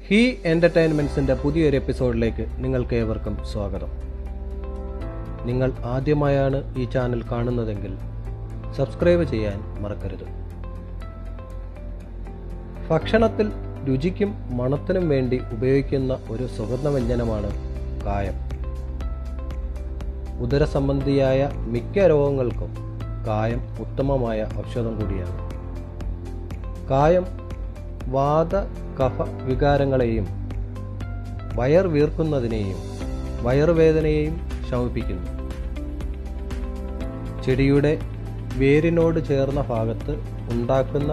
he എൻ്റർടൈൻമെൻറ്റ്സിൻ്റെ പുതിയൊരു എപ്പിസോഡിലേക്ക് നിങ്ങൾക്ക് ഏവർക്കും സ്വാഗതം നിങ്ങൾ ആദ്യമായാണ് ഈ ചാനൽ കാണുന്നതെങ്കിൽ സബ്സ്ക്രൈബ് ചെയ്യാൻ മറക്കരുത് ഭക്ഷണത്തിൽ രുചിക്കും മണത്തിനും വേണ്ടി ഉപയോഗിക്കുന്ന ഒരു സുഗന്ധവ്യഞ്ജനമാണ് കായം ഉദരസംബന്ധിയായ മിക്ക രോഗങ്ങൾക്കും കായം ഉത്തമമായ ഔഷധം കൂടിയാണ് കായം വാത കഫ വികാരങ്ങളെയും വയർ വീർക്കുന്നതിനെയും വയറുവേദനയെയും ശമിപ്പിക്കുന്നു ചെടിയുടെ വേരിനോട് ചേർന്ന ഭാഗത്ത് ഉണ്ടാക്കുന്ന